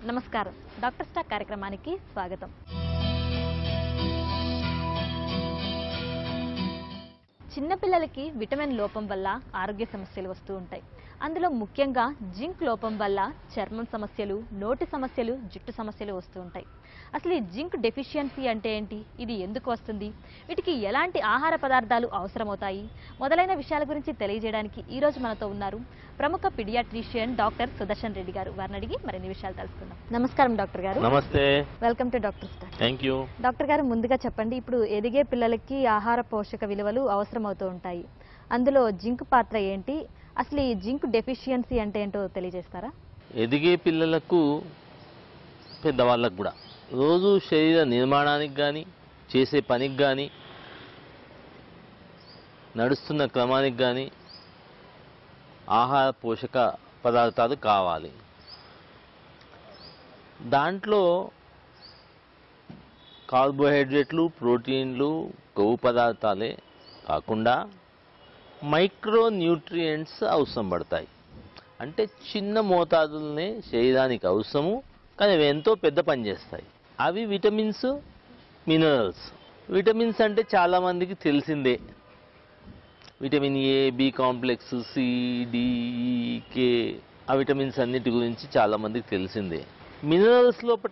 నమస్కారం doctor stock కార్యక్రమానికి స్వాగతం చిన్నపిల్లలకి విటమిన్ లోపం వల్ల ఆరోగ్య సమస్యలు వస్తూ ఉంటాయి అందులో ముఖ్యంగా జింక్ లోపం వల్ల చర్మం సమస్యలు నోటి సమస్యలు జుట్టు సమస్యలు వస్తూ ఉంటాయి అసలు ఈ జింక్ డెఫిషియన్సీ అంటే ఏంటి ఇది ఎందుకు వస్తుంది వీటికి ఎలాంటి ఆహార పదార్థాలు అవసరమవుతాయి మొదలైన విషయాల గురించి తెలియజేయడానికి ఈ రోజు మనతో ఉన్నారు ప్రముఖ పిడియాట్రిషియన్ డాక్టర్ సుదర్శన్ రెడ్డి గారు వారిని అడిగి మరిన్ని విషయాలు తెలుసుకుందాం నమస్కారం డాక్టర్ గారు నమస్తే welcome to doctor star thank you doctor గారు ముందుగా చెప్పండి ఇప్పుడు ఎదిగే పిల్లలకి ఆహార పోషక విలువలు అవసరమవుతూ ఉంటాయి అందులో జింక్ పాత్ర ఏంటి అసలు ఈ జింక్ డెఫిషియన్సీ అంటే ఏంటో తెలియజేస్తారా ఎదిగే పిల్లలకు పెద్దవాళ్ళకు కూడా రోజు శరీర నిర్మాణానికి కానీ చేసే పనికి కానీ నడుస్తున్న క్రమానికి కానీ ఆహార పోషక పదార్థాలు కావాలి దాంట్లో కార్బోహైడ్రేట్లు ప్రోటీన్లు కొవ్వు పదార్థాలే కాకుండా మైక్రో న్యూట్రియంట్స్ అవసరం పడతాయి అంటే చిన్న మోతాదులనే శరీరానికి అవసరము కానీ అవి ఎంతో పెద్ద పని చేస్తాయి అవి విటమిన్స్ మినరల్స్ విటమిన్స్ అంటే చాలామందికి తెలిసిందే vitamin A B complex C D E, K ఆ విటమిన్స్ అన్నిటి గురించి చాలామందికి తెలిసిందే మినరల్స్ లోపట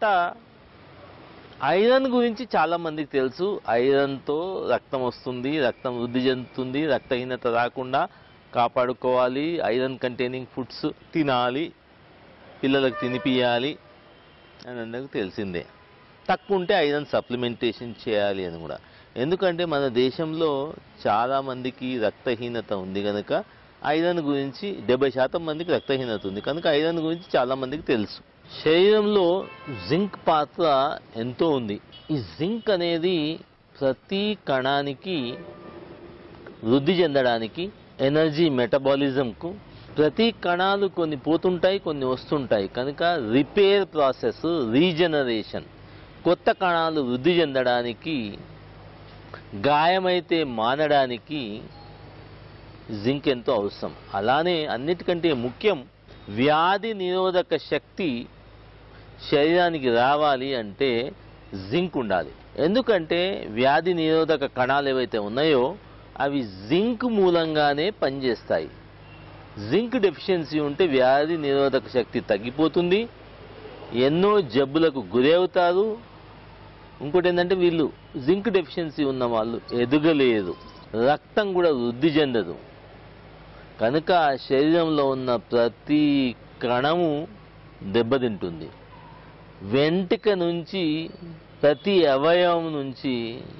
ఐరన్ గురించి చాలా మందికి తెలుసు ఐరన్తో రక్తం వస్తుంది రక్తం వృద్ధి చెందుతుంది రక్తహీనత రాకుండా కాపాడుకోవాలి ఐరన్ కంటైనింగ్ ఫుడ్స్ తినాలి పిల్లలకు తినిపియాలి అని అందరికి తెలిసిందే తక్కువ ఉంటే ఐరన్ సప్లిమెంటేషన్ చేయాలి అని కూడా ఎందుకంటే మన దేశంలో చాలా మందికి రక్తహీనత ఉంది కనుక ఐరన్ గురించి డెబ్బై శాతం మందికి రక్తహీనత ఉంది కనుక ఐరన్ గురించి చాలా మందికి తెలుసు శరీరంలో జింక్ పాత్ర ఎంతో ఉంది ఈ జింక్ అనేది ప్రతి కణానికి వృద్ధి చెందడానికి ఎనర్జీ మెటబాలిజంకు ప్రతి కణాలు కొన్ని పోతుంటాయి కొన్ని వస్తుంటాయి కనుక రిపేర్ ప్రాసెస్ రీజనరేషన్ కొత్త కణాలు వృద్ధి చెందడానికి గాయమైతే మానడానికి జింక్ ఎంతో అవసరం అలానే అన్నిటికంటే ముఖ్యం వ్యాధి నిరోధక శక్తి శరీరానికి రావాలి అంటే జింక్ ఉండాలి ఎందుకంటే వ్యాధి నిరోధక కణాలు ఏవైతే ఉన్నాయో అవి జింక్ మూలంగానే పనిచేస్తాయి జింక్ డెఫిషియన్సీ ఉంటే వ్యాధి నిరోధక శక్తి తగ్గిపోతుంది ఎన్నో జబ్బులకు గురి అవుతారు ఇంకోటి ఏంటంటే వీళ్ళు జింక్ డెఫిషియన్సీ ఉన్న వాళ్ళు ఎదగలేరు రక్తం కూడా వృద్ధి చెందదు కనుక శరీరంలో ఉన్న ప్రతి కణము దెబ్బతింటుంది వెంట్రుక నుంచి ప్రతి అవయవం నుంచి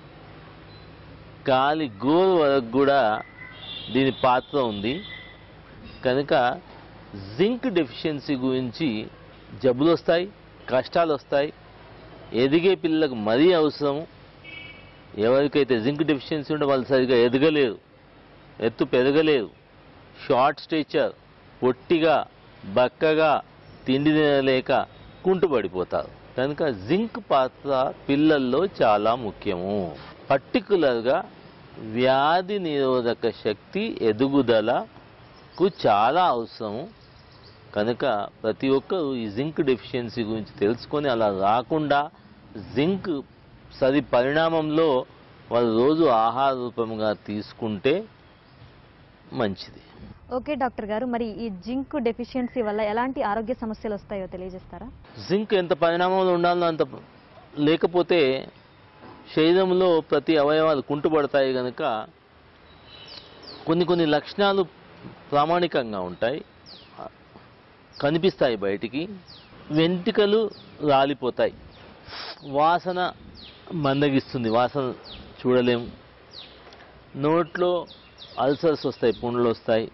కాలి గోరు వరకు కూడా దీని పాత్ర ఉంది కనుక జింక్ డెఫిషియన్సీ గురించి జబ్బులు వస్తాయి కష్టాలు వస్తాయి ఎదిగే పిల్లలకు మరీ అవసరం ఎవరికైతే జింక్ డెఫిషియన్సీ ఉంటే వాళ్ళు సరిగా ఎదగలేరు ఎత్తు పెరగలేరు షార్ట్ స్టేచర్ పొట్టిగా బక్కగా తిండి తినలేక కుంటుపడిపోతారు కనుక జింక్ పాత్ర పిల్లల్లో చాలా ముఖ్యము పర్టికులర్గా వ్యాధి నిరోధక శక్తి ఎదుగుదలకు చాలా అవసరము కనుక ప్రతి ఒక్కరు ఈ జింక్ డెఫిషియన్సీ గురించి తెలుసుకొని అలా రాకుండా జింక్ సరి పరిణామంలో వాళ్ళు రోజు ఆహార రూపంగా తీసుకుంటే మంచిది ఓకే డాక్టర్ గారు మరి ఈ జింక్ డెఫిషియన్సీ వల్ల ఎలాంటి ఆరోగ్య సమస్యలు వస్తాయో తెలియజేస్తారా జింక్ ఎంత పరిణామంలో ఉండాలో అంత లేకపోతే శరీరంలో ప్రతి అవయవాలు కుంటుపడతాయి కనుక కొన్ని కొన్ని లక్షణాలు ప్రామాణికంగా ఉంటాయి కనిపిస్తాయి బయటికి వెంట్రుకలు రాలిపోతాయి వాసన మందగిస్తుంది వాసన చూడలేము నోట్లో అల్సర్స్ వస్తాయి పుండ్లు వస్తాయి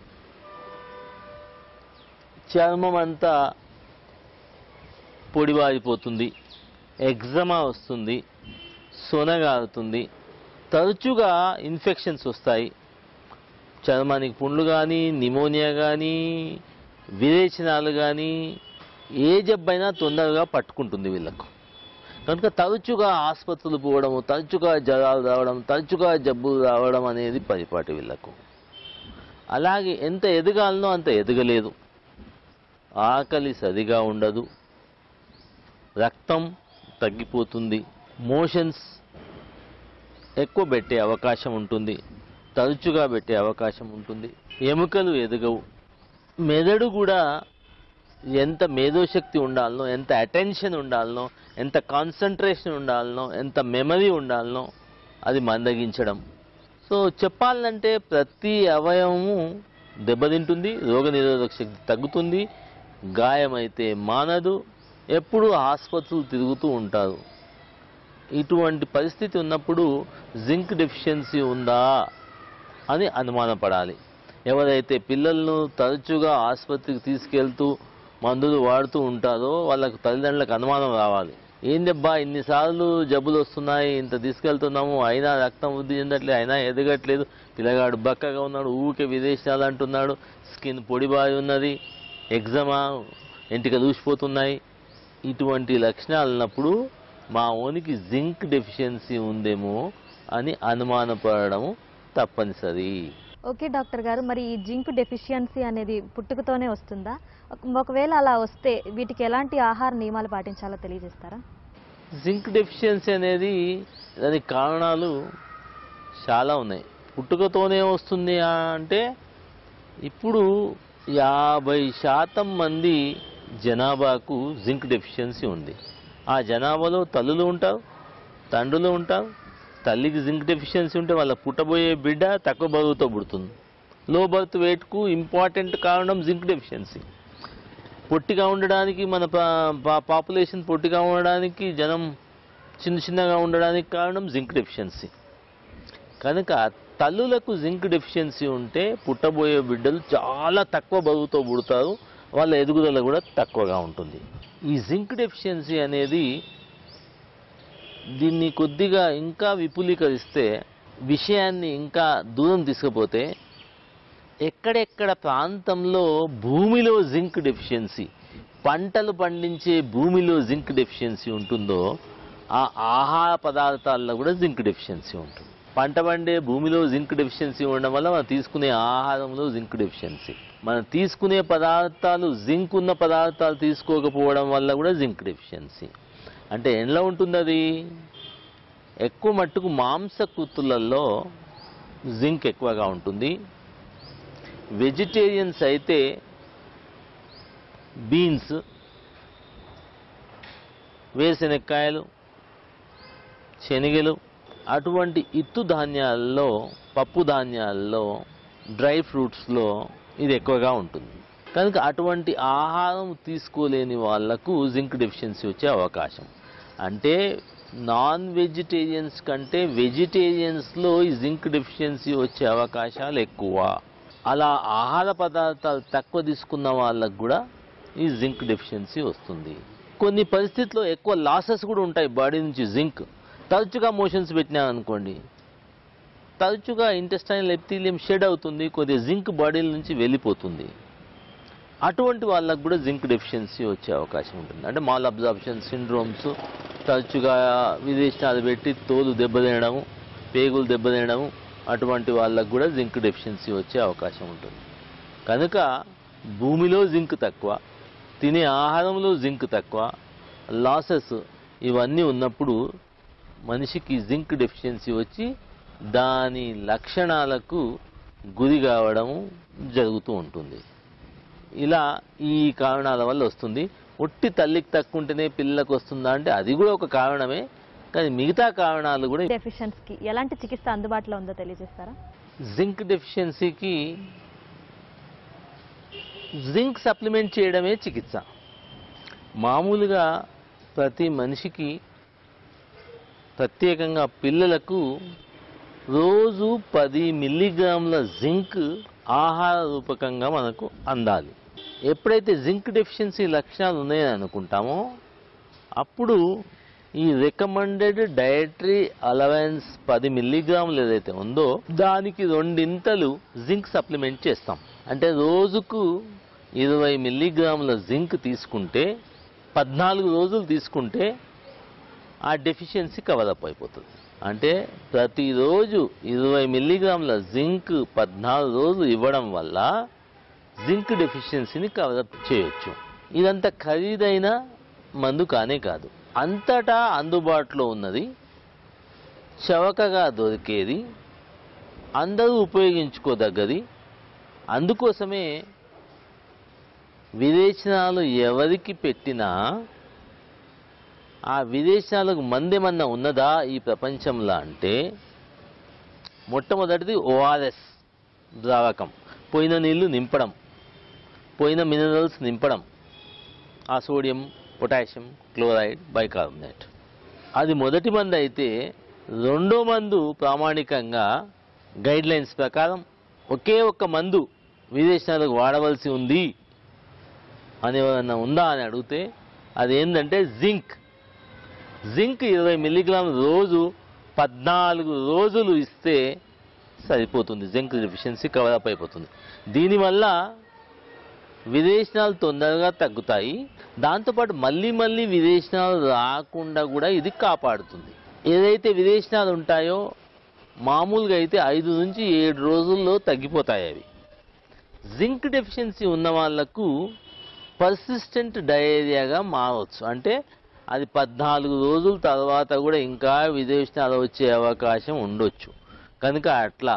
చర్మం అంతా పొడిబారిపోతుంది ఎగ్జమా వస్తుంది సొనగారుతుంది తరచుగా ఇన్ఫెక్షన్స్ వస్తాయి చర్మానికి పుండ్లు కానీ నిమోనియా కానీ విరేచనాలు కానీ ఏ జబ్బైనా తొందరగా పట్టుకుంటుంది వీళ్ళకు కనుక తరచుగా ఆసుపత్రులు పోవడము తరచుగా జ్వరాలు రావడం తరచుగా జబ్బులు రావడం అనేది పరిపాటి వీళ్ళకు అలాగే ఎంత ఎదగాలనో అంత ఎదగలేదు ఆకలి సరిగా ఉండదు రక్తం తగ్గిపోతుంది మోషన్స్ ఎక్కువ పెట్టే అవకాశం ఉంటుంది తరచుగా పెట్టే అవకాశం ఉంటుంది ఎముకలు ఎదగవు మెదడు కూడా ఎంత మేధోశక్తి ఉండాలనో ఎంత అటెన్షన్ ఉండాలనో ఎంత కాన్సన్ట్రేషన్ ఉండాలనో ఎంత మెమరీ ఉండాలనో అది మందగించడం సో చెప్పాలంటే ప్రతి అవయవము దెబ్బతింటుంది రోగనిరోధక శక్తి తగ్గుతుంది గాయమైతే మానదు ఎప్పుడు ఆసుపత్రులు తిరుగుతూ ఉంటారు ఇటువంటి పరిస్థితి ఉన్నప్పుడు జింక్ డెఫిషియన్సీ ఉందా అని అనుమానపడాలి ఎవరైతే పిల్లలను తరచుగా ఆసుపత్రికి తీసుకెళ్తూ మందులు వాడుతూ ఉంటారో వాళ్ళకు తల్లిదండ్రులకు అనుమానం రావాలి ఏందబ్బా ఇన్నిసార్లు జబ్బులు వస్తున్నాయి ఇంత తీసుకెళ్తున్నాము అయినా రక్తం వృద్ధి చెందట్లేదు అయినా ఎదగట్లేదు పిల్లగాడు బక్కగా ఉన్నాడు ఊరికే విదేశాలు అంటున్నాడు స్కిన్ పొడిబారి ఉన్నది ఎగ్జమా ఎంటిక దూసిపోతున్నాయి ఇటువంటి లక్షణాలు ఉన్నప్పుడు మా ఓనికి జింక్ డెఫిషియన్సీ ఉందేమో అని అనుమానపడము తప్పనిసరి ఓకే డాక్టర్ గారు మరి ఈ జింక్ డెఫిషియన్సీ అనేది పుట్టుకతోనే వస్తుందా ఒక- ఒకవేళ అలా వస్తే వీటికి ఎలాంటి ఆహార నియమాలు పాటించాలో తెలియజేస్తారా జింక్ డెఫిషియన్సీ అనేది దానికి కారణాలు చాలా ఉన్నాయి పుట్టుకతోనే వస్తుంది ఆ అంటే ఇప్పుడు యాభై శాతం మంది జనాభాకు జింక్ డెఫిషియన్సీ ఉంది ఆ జనాభాలో తల్లులు ఉంటారు తండ్రులు ఉంటారు తల్లికి జింక్ డెఫిషియన్సీ ఉంటే వాళ్ళ పుట్టబోయే బిడ్డ తక్కువ బరువుతో పుడుతుంది లో బర్త్ వెయిట్కు ఇంపార్టెంట్ కారణం జింక్ డెఫిషియన్సీ పొట్టిగా ఉండడానికి మన పాపులేషన్ పొట్టిగా ఉండడానికి జనం చిన్న చిన్నగా ఉండడానికి కారణం జింక్ డెఫిషియన్సీ కనుక తల్లులకు జింక్ డెఫిషియన్సీ ఉంటే పుట్టబోయే బిడ్డలు చాలా తక్కువ బరువుతో పుడతారు వాళ్ళ ఎదుగుదల కూడా తక్కువగా ఉంటుంది ఈ జింక్ డెఫిషియన్సీ అనేది దీన్ని కొద్దిగా ఇంకా విపులీకరిస్తే విషయాన్ని ఇంకా దూరం తీసుకుపోతే ఎక్కడెక్కడ ప్రాంతంలో భూమిలో జింక్ డెఫిషియన్సీ పంటలు పండించే భూమిలో జింక్ డెఫిషియన్సీ ఉంటుందో ఆ ఆహార పదార్థాల్లో కూడా జింక్ డెఫిషియన్సీ ఉంటుంది పంట పండే భూమిలో జింక్ డెఫిషియన్సీ ఉండడం వల్ల మనం తీసుకునే ఆహారంలో జింక్ డెఫిషియన్సీ మనం తీసుకునే పదార్థాలు జింక్ ఉన్న పదార్థాలు తీసుకోకపోవడం వల్ల కూడా జింక్ డెఫిషియన్సీ అంటే ఎలా ఉంటుంది అది ఎక్కువ మట్టుకు మాంసకృతులలో జింక్ ఎక్కువగా ఉంటుంది వెజిటేరియన్స్ అయితే బీన్స్ వేరుశెనక్కాయలు శనగలు అటువంటి ఇత్తు ధాన్యాల్లో పప్పు ధాన్యాల్లో డ్రై ఫ్రూట్స్లో ఇది ఎక్కువగా ఉంటుంది కనుక అటువంటి ఆహారం తీసుకోలేని వాళ్లకు జింక్ డెఫిషియన్సీ వచ్చే అవకాశం అంటే నాన్ వెజిటేరియన్స్ కంటే వెజిటేరియన్స్లో ఈ జింక్ డెఫిషియన్సీ వచ్చే అవకాశాలు ఎక్కువ అలా ఆహార పదార్థాలు తక్కువ తీసుకున్న వాళ్ళకు కూడా ఈ జింక్ డెఫిషియన్సీ వస్తుంది కొన్ని పరిస్థితుల్లో ఎక్కువ లాసెస్ కూడా ఉంటాయి బాడీ నుంచి జింక్ తరచుగా మోషన్స్ పెట్టినామనుకోండి తరచుగా ఇంటెస్టైనల్ ఎప్థీలియం షెడ్ అవుతుంది కొద్దిగా జింక్ బాడీ నుంచి వెళ్ళిపోతుంది అటువంటి వాళ్ళకు కూడా జింక్ డెఫిషియన్సీ వచ్చే అవకాశం ఉంటుంది అంటే మాల్ అబ్జార్ప్షన్ సిండ్రోమ్స్ తరచుగా విదేశాలు పెట్టి తోలు దెబ్బతినడము పేగులు దెబ్బతినడము అటువంటి వాళ్ళకు కూడా జింక్ డెఫిషియన్సీ వచ్చే అవకాశం ఉంటుంది కనుక భూమిలో జింక్ తక్కువ తినే ఆహారంలో జింక్ తక్కువ లాసెస్ ఇవన్నీ ఉన్నప్పుడు మనిషికి జింక్ డెఫిషియన్సీ వచ్చి దాని లక్షణాలకు గురి కావడము జరుగుతూ ఉంటుంది ఇలా ఈ కారణాల వల్ల వస్తుంది ఒట్టి తల్లికి తక్కువ ఉంటేనే పిల్లలకు వస్తుందా అంటే అది కూడా ఒక కారణమే కానీ మిగతా కారణాలు కూడా డెఫిషియన్స్కి ఎలాంటి చికిత్స అందుబాటులో ఉందో తెలియజేస్తారా జింక్ డెఫిషియన్సీకి జింక్ సప్లిమెంట్ చేయడమే చికిత్స మామూలుగా ప్రతి మనిషికి ప్రత్యేకంగా పిల్లలకు రోజు పది మిల్లీగ్రాముల జింక్ ఆహార రూపకంగా మనకు అందాలి ఎప్పుడైతే జింక్ డెఫిషియన్సీ లక్షణాలు ఉన్నాయని అనుకుంటామో అప్పుడు ఈ రికమెండెడ్ డయటరీ అలవెన్స్ పది మిల్లీగ్రాములు ఏదైతే ఉందో దానికి రెండింతలు జింక్ సప్లిమెంట్ చేస్తాం అంటే రోజుకు ఇరవై మిల్లీగ్రాముల జింక్ తీసుకుంటే పద్నాలుగు రోజులు తీసుకుంటే ఆ డెఫిషియన్సీ కవర్ అప్ అయిపోతుంది అంటే ప్రతిరోజు ఇరవై మిల్లీగ్రాముల జింక్ పద్నాలుగు రోజులు ఇవ్వడం వల్ల జింక్ డెఫిషియన్సీని కవర్ అప్ చేయొచ్చు ఇదంతా ఖరీదైన మందు కానే కాదు అంతటా అందుబాటులో ఉన్నది చవకగా దొరికేది అందరూ ఉపయోగించుకోదగ్గది అందుకోసమే విదేశనాలు ఎవరికి పెట్టినా ఆ విదేశాలకు మందేమన్నా ఉన్నదా ఈ ప్రపంచంలో అంటే మొట్టమొదటిది ఓఆర్ఎస్ ద్రావకం పోయిన నీళ్లు నింపడం పోయిన మినరల్స్ నింపడం ఆ సోడియం పొటాషియం క్లోరైడ్ బైకార్బోనేట్ అది మొదటి మందు అయితే రెండో మందు ప్రామాణికంగా గైడ్ లైన్స్ ప్రకారం ఒకే ఒక్క మందు విదేశాలకు వాడవలసి ఉంది అని ఏమన్నా ఉందా అని అడిగితే అదేంటంటే జింక్ జింక్ ఇరవై మిల్లీగ్రామ్ రోజు పద్నాలుగు రోజులు ఇస్తే సరిపోతుంది జింక్ డెఫిషియన్సీ కవర్ అప్ అయిపోతుంది దీనివల్ల విదేశనాలు తొందరగా తగ్గుతాయి దాంతోపాటు మళ్ళీ మళ్ళీ విదేశనాలు రాకుండా కూడా ఇది కాపాడుతుంది ఏదైతే విదేశనాలు ఉంటాయో మామూలుగా అయితే ఐదు నుంచి ఏడు రోజుల్లో తగ్గిపోతాయి అవి జింక్ డెఫిషియన్సీ ఉన్న వాళ్ళకు పర్సిస్టెంట్ డయేరియాగా మారవచ్చు అంటే అది పద్నాలుగు రోజుల తర్వాత కూడా ఇంకా విదేశనాలు వచ్చే అవకాశం ఉండొచ్చు కనుక అట్లా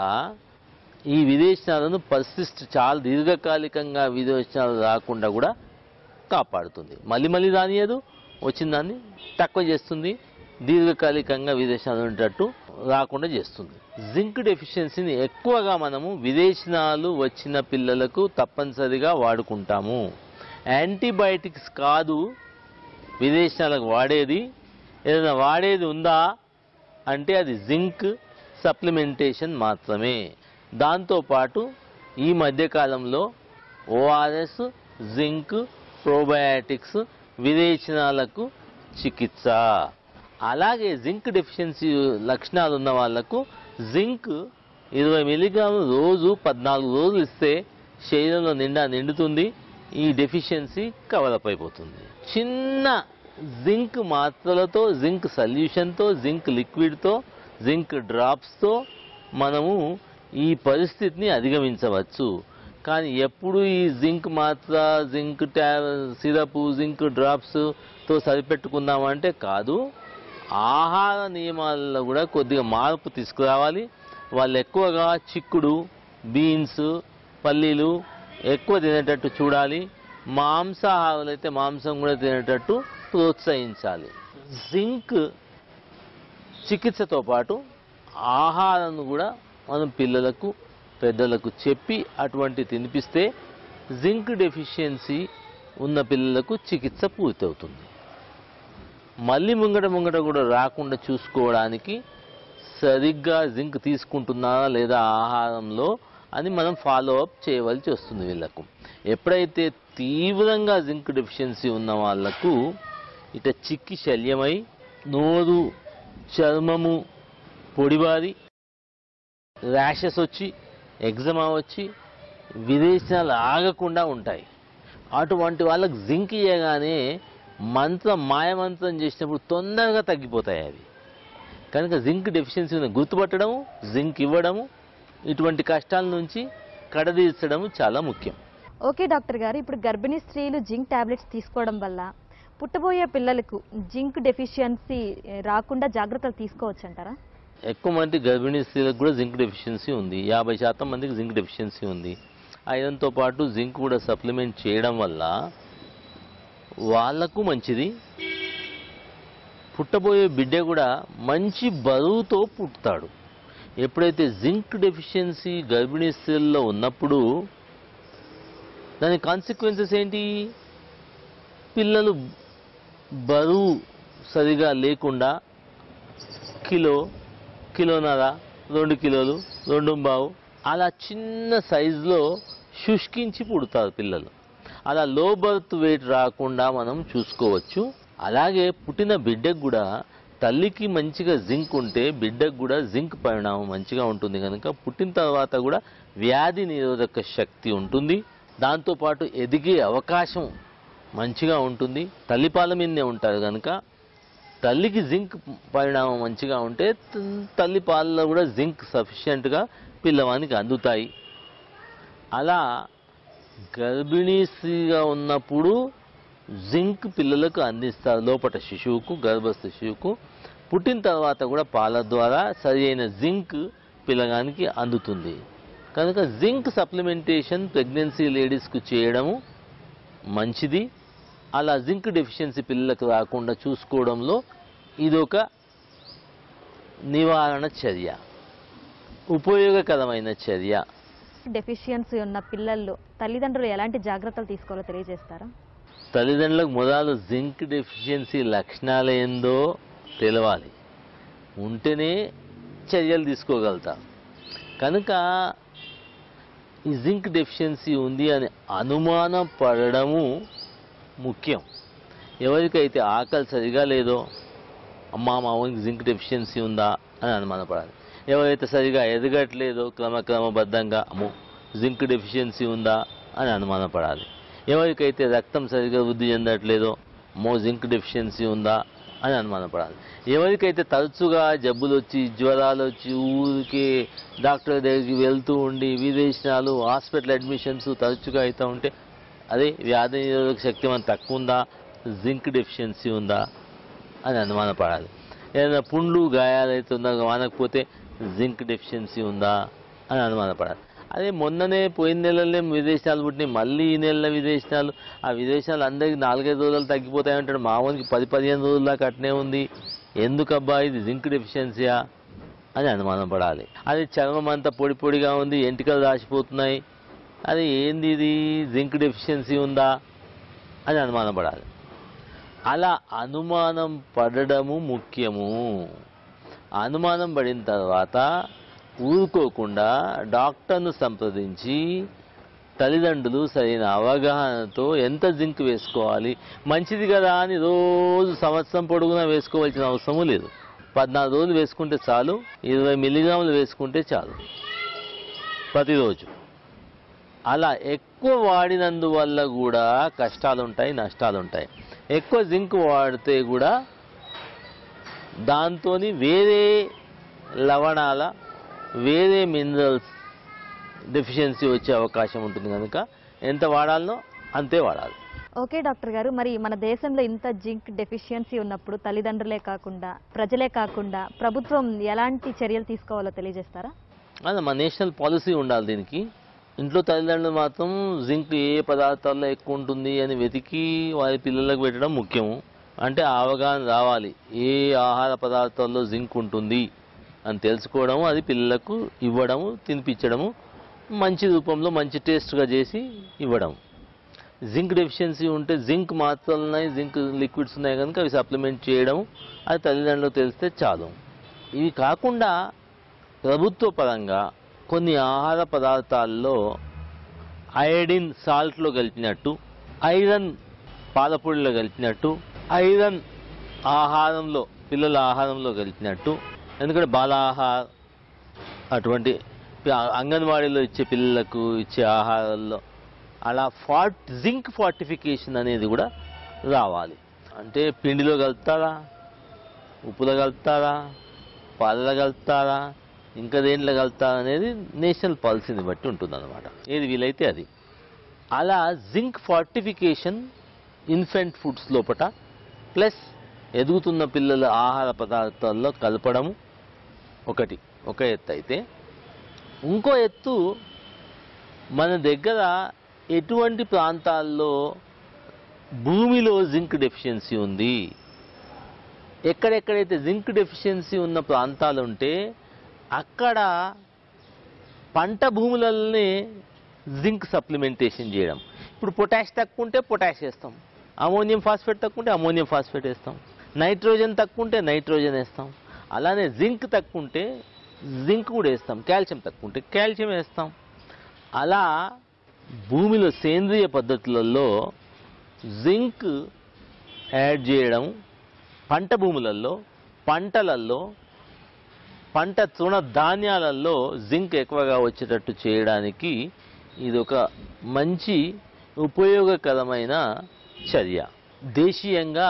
ఈ విదేశనాలను పర్సిస్ట్ చాలా దీర్ఘకాలికంగా విదేశనాలు రాకుండా కూడా కాపాడుతుంది మళ్ళీ మళ్ళీ రానియదు వచ్చిన దాన్ని తక్కువ చేస్తుంది దీర్ఘకాలికంగా విదేశాలు ఉండేటట్టు రాకుండా చేస్తుంది జింక్ డెఫిషియన్సీని ఎక్కువగా మనము విదేశనాలు వచ్చిన పిల్లలకు తప్పనిసరిగా వాడుకుంటాము యాంటీబయాటిక్స్ కాదు విదేశాలకు వాడేది ఏదైనా వాడేది ఉందా అంటే అది జింక్ సప్లిమెంటేషన్ మాత్రమే దాంతోపాటు ఈ మధ్యకాలంలో ఓఆర్ఎస్ జింక్ ప్రోబయాటిక్స్ విరేచనాలకు చికిత్స అలాగే జింక్ డెఫిషియన్సీ లక్షణాలు ఉన్న వాళ్ళకు జింక్ ఇరవై మిల్లీగ్రాములు రోజు పద్నాలుగు రోజులు ఇస్తే శరీరంలో నిండా నిండుతుంది ఈ డెఫిషియన్సీ కవరప్ అయిపోతుంది చిన్న జింక్ మాత్రలతో జింక్ సల్యూషన్తో జింక్ లిక్విడ్తో జింక్ డ్రాప్స్తో మనము ఈ పరిస్థితిని అధిగమించవచ్చు కానీ ఎప్పుడు ఈ జింక్ మాత్ర జింక్ ట్యా సిరప్ జింక్ డ్రాప్స్తో సరిపెట్టుకుందామంటే కాదు ఆహార నియమాలలో కూడా కొద్దిగా మార్పు తీసుకురావాలి వాళ్ళు ఎక్కువగా చిక్కుడు బీన్స్ పల్లీలు ఎక్కువ తినేటట్టు చూడాలి మాంసాహారాలు అయితే మాంసం కూడా తినేటట్టు ప్రోత్సహించాలి జింక్ చికిత్సతో పాటు ఆహారం కూడా మనం పిల్లలకు పెద్దలకు చెప్పి అటువంటి తినిపిస్తే జింక్ డెఫిషియన్సీ ఉన్న పిల్లలకు చికిత్స పూర్తవుతుంది మళ్ళీ ముంగట ముంగట కూడా రాకుండా చూసుకోవడానికి సరిగ్గా జింక్ తీసుకుంటున్నారా లేదా ఆహారంలో అని మనం ఫాలో అప్ చేయవలసి వస్తుంది వీళ్ళకు ఎప్పుడైతే తీవ్రంగా జింక్ డెఫిషియన్సీ ఉన్న వాళ్ళకు ఇట చిక్కి శల్యమై నోరు చర్మము పొడిబారి ర్యాషెస్ వచ్చి ఎగ్జమా వచ్చి విదేశాలు ఆగకుండా ఉంటాయి అటువంటి వాళ్ళకి జింక్ ఇయ్యగానే మంత్రం మాయమంత్రం చేసినప్పుడు తొందరగా తగ్గిపోతాయి అవి కనుక జింక్ డెఫిషియన్సీని గుర్తుపట్టడము జింక్ ఇవ్వడము ఇటువంటి కష్టాల నుంచి కడదీర్చడము చాలా ముఖ్యం ఓకే డాక్టర్ గారు ఇప్పుడు గర్భిణీ స్త్రీలు జింక్ టాబ్లెట్స్ తీసుకోవడం వల్ల పుట్టబోయే పిల్లలకు జింక్ డెఫిషియన్సీ రాకుండా జాగ్రత్తలు తీసుకోవచ్చు అంటారా ఎక్కువ మంది గర్భిణీ స్త్రీలకు కూడా జింక్ డెఫిషియన్సీ ఉంది యాభై శాతం మందికి జింక్ డెఫిషియన్సీ ఉంది ఐరన్తో పాటు జింక్ కూడా సప్లిమెంట్ చేయడం వల్ల వాళ్ళకు మంచిది పుట్టబోయే బిడ్డ కూడా మంచి బరువుతో పుడతాడు ఎప్పుడైతే జింక్ డెఫిషియన్సీ గర్భిణీ స్త్రీల్లో ఉన్నప్పుడు దాని కాన్సిక్వెన్సెస్ ఏంటి పిల్లలు బరువు సరిగా లేకుండా కిలో కిలోన్నర రెండు కిలోలు రెండు బావు అలా చిన్న సైజులో శుష్కించి పుడతారు పిల్లలు అలా లో బర్త్ వెయిట్ రాకుండా మనం చూసుకోవచ్చు అలాగే పుట్టిన బిడ్డకు కూడా తల్లికి మంచిగా జింక్ ఉంటే బిడ్డకు కూడా జింక్ పరిణామం మంచిగా ఉంటుంది కనుక పుట్టిన తర్వాత కూడా వ్యాధి నిరోధక శక్తి ఉంటుంది దాంతోపాటు ఎదిగే అవకాశం మంచిగా ఉంటుంది తల్లిపాల మీదనే ఉంటారు కనుక తల్లికి జింక్ పరిణామం మంచిగా ఉంటే త- తల్లి పాలలో కూడా జింక్ సఫిషియెంట్గా పిల్లవానికి అందుతాయి అలా గర్భిణీ స్త్రీగా ఉన్నప్పుడు జింక్ పిల్లలకు అందిస్తారు లోపల శిశువుకు గర్భస్థ శిశువుకు పుట్టిన తర్వాత కూడా పాల ద్వారా సరి అయిన జింక్ పిల్లగానికి అందుతుంది కనుక జింక్ సప్లిమెంటేషన్ ప్రెగ్నెన్సీ లేడీస్కు చేయడము మంచిది అలా జింక్ డెఫిషియన్సీ పిల్లలకు రాకుండా చూసుకోవడంలో ఇదొక నివారణ చర్య ఉపయోగకరమైన చర్య డెఫిషియన్సీ ఉన్న పిల్లల్లో తల్లిదండ్రులు ఎలాంటి జాగ్రత్తలు తీసుకోవాలో తెలియజేస్తారా తల్లిదండ్రులకు మొదలు జింక్ డెఫిషియన్సీ లక్షణాలు ఏందో తెలవాలి ఉంటేనే చర్యలు తీసుకోగలుగుతాం కనుక ఈ జింక్ డెఫిషియన్సీ ఉంది అని అనుమానం పడడము ముఖ్యం ఎవరికైతే ఆకలి సరిగా లేదో అమ్మా మా ఊరికి జింక్ డెఫిషియన్సీ ఉందా అని అనుమానపడాలి ఎవరైతే సరిగా ఎదగట్లేదో క్రమక్రమబద్ధంగా అమ్మో జింక్ డెఫిషియన్సీ ఉందా అని అనుమానపడాలి ఎవరికైతే రక్తం సరిగా వృద్ధి చెందట్లేదో అమ్మో జింక్ డెఫిషియన్సీ ఉందా అని అనుమానపడాలి ఎవరికైతే తరచుగా జబ్బులు వచ్చి జ్వరాలు వచ్చి ఊరికే డాక్టర్ దగ్గరికి వెళ్తూ ఉండి విదేశాలు హాస్పిటల్ అడ్మిషన్స్ తరచుగా అవుతూ ఉంటే అదే వ్యాధి నిరోధక శక్తి మన తక్కువ ఉందా జింక్ డెఫిషియన్సీ ఉందా అని అనుమానపడాలి ఏదైనా పుండ్లు గాయాలు అవుతుందా వానకపోతే జింక్ డెఫిషియన్సీ ఉందా అని అనుమానపడాలి అదే మొన్ననే పోయిన నెలలనే విదేశాలు పుట్టినాయి మళ్ళీ ఈ నెల విదేశాలు ఆ విదేశాలు అందరికి నాలుగైదు రోజులు తగ్గిపోతాయంటాడు మామూలుకి పది పదిహేను రోజుల దాకా అట్నే ఉంది ఎందుకబ్బా ఇది జింక్ డెఫిషియన్సీయా అని అనుమానం పడాలి అది చర్మం అంతా పొడి పొడిగా ఉంది ఎంటికలు రాసిపోతున్నాయి అది ఏంది ఇది జింక్ డెఫిషియన్సీ ఉందా అని అనుమానం పడాలి అలా అనుమానం పడడము ముఖ్యము అనుమానం పడిన తర్వాత ఊరుకోకుండా డాక్టర్ను సంప్రదించి తల్లిదండ్రులు సరైన అవగాహనతో ఎంత జింక్ వేసుకోవాలి మంచిది కదా అని రోజు సంవత్సరం పొడుగునా వేసుకోవాల్సిన అవసరము లేదు పద్నాలుగు రోజులు వేసుకుంటే చాలు ఇరవై మిల్లీగ్రాములు వేసుకుంటే చాలు ప్రతిరోజు అలా ఎక్కువ వాడినందువల్ల కూడా కష్టాలు ఉంటాయి నష్టాలు ఉంటాయి ఎక్కువ జింక్ వాడితే కూడా దాంతో వేరే లవణాల వేరే మినరల్స్ డెఫిషియన్సీ వచ్చే అవకాశం ఉంటుంది కనుక ఎంత వాడాలనో అంతే వాడాలి ఓకే డాక్టర్ గారు మరి మన దేశంలో ఇంత జింక్ డెఫిషియన్సీ ఉన్నప్పుడు తల్లిదండ్రులే కాకుండా ప్రజలే కాకుండా ప్రభుత్వం ఎలాంటి చర్యలు తీసుకోవాలో తెలియజేస్తారా అదే మన నేషనల్ పాలసీ ఉండాలి దీనికి ఇంట్లో తల్లిదండ్రులు మాత్రం జింక్ ఏ పదార్థాల్లో ఎక్కువ ఉంటుంది అని వెతికి వారి పిల్లలకు పెట్టడం ముఖ్యము అంటే ఆ అవగాహన రావాలి ఏ ఆహార పదార్థాల్లో జింక్ ఉంటుంది అని తెలుసుకోవడము అది పిల్లలకు ఇవ్వడము తినిపించడము మంచి రూపంలో మంచి టేస్ట్గా చేసి ఇవ్వడం జింక్ డెఫిషియన్సీ ఉంటే జింక్ మాత్రలు ఉన్నాయి జింక్ లిక్విడ్స్ ఉన్నాయి కనుక అవి సప్లిమెంట్ చేయడం అది తల్లిదండ్రులకు తెలిస్తే చాలు ఇవి కాకుండా ప్రభుత్వ పరంగా కొన్ని ఆహార పదార్థాల్లో ఐరన్ సాల్ట్లో కలిపినట్టు ఐరన్ పాలపొడిలో కలిపినట్టు ఐరన్ ఆహారంలో పిల్లల ఆహారంలో కలిపినట్టు ఎందుకంటే బాలాహార అటువంటి పి- అంగన్వాడీలో ఇచ్చే పిల్లలకు ఇచ్చే ఆహారాల్లో అలా ఫార్ట్ జింక్ ఫార్టిఫికేషన్ అనేది కూడా రావాలి అంటే పిండిలో కలుపుతారా ఉప్పులో కలుపుతారా పాలలో కలుపుతారా ఇంకా దేంట్లో కలుపుతారా అనేది నేషనల్ పాలసీని బట్టి ఉంటుందన్నమాట ఏది వీలైతే అది అలా జింక్ ఫార్టిఫికేషన్ ఇన్ఫెంట్ ఫుడ్స్ లోపట ప్లస్ ఎదుగుతున్న పిల్లల ఆహార పదార్థాల్లో కలపడము ఒకటి ఒక ఎత్తు అయితే ఇంకో ఎత్తు మన దగ్గర ఎటువంటి ప్రాంతాల్లో భూమిలో జింక్ డెఫిషియన్సీ ఉంది ఎక్కడెక్కడైతే జింక్ డెఫిషియన్సీ ఉన్న ప్రాంతాలు ఉంటే అక్కడ పంట భూములలోనే జింక్ సప్లిమెంటేషన్ చేయడం ఇప్పుడు పొటాష్ తక్కువ ఉంటే పొటాష్ వేస్తాం అమోనియం ఫాస్ఫేట్ తక్కువ ఉంటే అమోనియం ఫాస్ఫేట్ వేస్తాం నైట్రోజన్ తక్కువ ఉంటే నైట్రోజన్ వేస్తాం అలానే జింక్ తక్కువ ఉంటే జింక్ కూడా వేస్తాం కాల్షియం తక్కువ ఉంటే కాల్షియం వేస్తాం అలా భూమిలో సేంద్రియ పద్ధతులలో జింక్ యాడ్ చేయడం పంట భూములలో పంటలలో పంట తృణ ధాన్యాలలో జింక్ ఎక్కువగా వచ్చేటట్టు చేయడానికి ఇది ఒక మంచి ఉపయోగకరమైన చర్య దేశీయంగా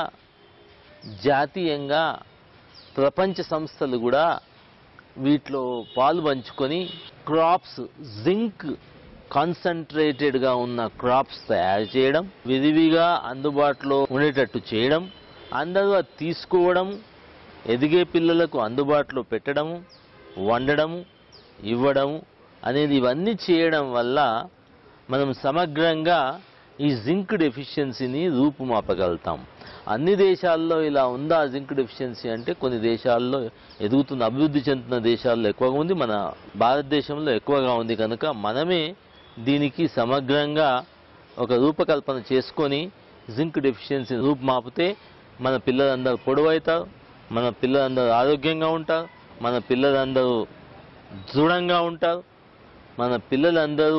జాతీయంగా ప్రపంచ సంస్థలు కూడా వీటిలో పాలు పంచుకొని క్రాప్స్ జింక్ కాన్సన్ట్రేటెడ్గా ఉన్న క్రాప్స్ తయారు చేయడం విరివిగా అందుబాటులో ఉండేటట్టు చేయడం అందరూ అది తీసుకోవడం ఎదిగే పిల్లలకు అందుబాటులో పెట్టడము వండడము ఇవ్వడము అనేది ఇవన్నీ చేయడం వల్ల మనం సమగ్రంగా ఈ జింక్ డెఫిషియన్సీని రూపుమాపగలుగుతాం అన్ని దేశాల్లో ఇలా ఉందా జింక్ డెఫిషియన్సీ అంటే కొన్ని దేశాల్లో ఎదుగుతున్న అభివృద్ధి చెందుతున్న దేశాల్లో ఎక్కువగా ఉంది మన భారతదేశంలో ఎక్కువగా ఉంది కనుక మనమే దీనికి సమగ్రంగా ఒక రూపకల్పన చేసుకొని జింక్ డెఫిషియన్సీ రూపుమాపితే మన పిల్లలందరూ పొడవవుతారు మన పిల్లలందరూ ఆరోగ్యంగా ఉంటారు మన పిల్లలందరూ దృఢంగా ఉంటారు మన పిల్లలందరూ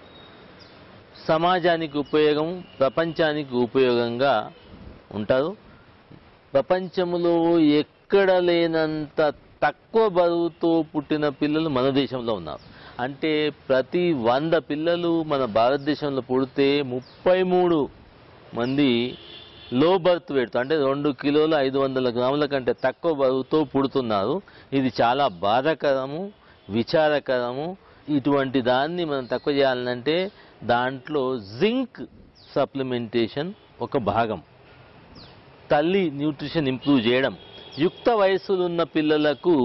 సమాజానికి ఉపయోగం ప్రపంచానికి ఉపయోగంగా ఉంటారు ప్రపంచంలో ఎక్కడ లేనంత తక్కువ బరువుతో పుట్టిన పిల్లలు మన దేశంలో ఉన్నారు అంటే ప్రతి వంద పిల్లలు మన భారతదేశంలో పుడితే ముప్పై మూడు మంది లో బర్త్ వెయిట్ అంటే రెండు కిలోల ఐదు వందల గ్రాముల కంటే తక్కువ బరువుతో పుడుతున్నారు ఇది చాలా బాధాకరము విచారకరము ఇటువంటి దాన్ని మనం తక్కువ చేయాలంటే దాంట్లో జింక్ సప్లిమెంటేషన్ ఒక భాగం తల్లి న్యూట్రిషన్ ఇంప్రూవ్ చేయడం యుక్త వయస్సులో ఉన్న పిల్లలకు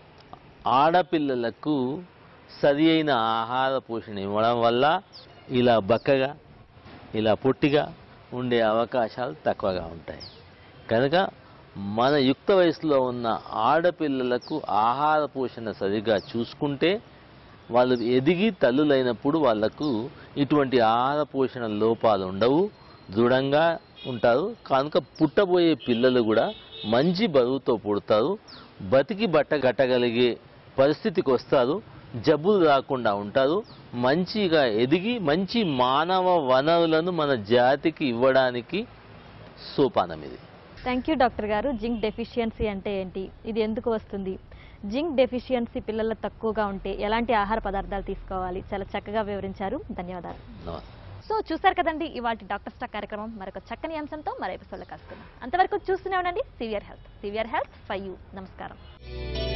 ఆడపిల్లలకు సరి అయిన ఆహార పోషణ ఇవ్వడం వల్ల ఇలా బక్కగా ఇలా పొట్టిగా ఉండే అవకాశాలు తక్కువగా ఉంటాయి కనుక మన యుక్త వయసులో ఉన్న ఆడపిల్లలకు ఆహార పోషణ సరిగా చూసుకుంటే వాళ్ళు ఎదిగి తల్లులైనప్పుడు వాళ్ళకు ఇటువంటి ఆహార పోషణ లోపాలు ఉండవు దృఢంగా ఉంటారు కనుక పుట్టబోయే పిల్లలు కూడా మంచి బరువుతో పుడతారు బతికి బట్ట కట్టగలిగే పరిస్థితికి వస్తారు జబ్బులు రాకుండా ఉంటారు మంచిగా ఎదిగి మంచి మానవ వనరులను మన జాతికి ఇవ్వడానికి సోపానం ఇది థ్యాంక్ యూ డాక్టర్ గారు జింక్ డెఫిషియన్సీ అంటే ఏంటి ఇది ఎందుకు వస్తుంది జింక్ డెఫిషియన్సీ పిల్లల తక్కువగా ఉంటే ఎలాంటి ఆహార పదార్థాలు తీసుకోవాలి చాలా చక్కగా వివరించారు ధన్యవాదాలు నమస్తే సో చూసారు కదండి ఇవాళ డాక్టర్ స్టాక్ కార్యక్రమం మరొక చక్కని అంశంతో మరో ఎపిసోడ్లో కలుసుకుందాం అంతవరకు చూస్తూనే ఉండండి severe health severe health five you నమస్కారం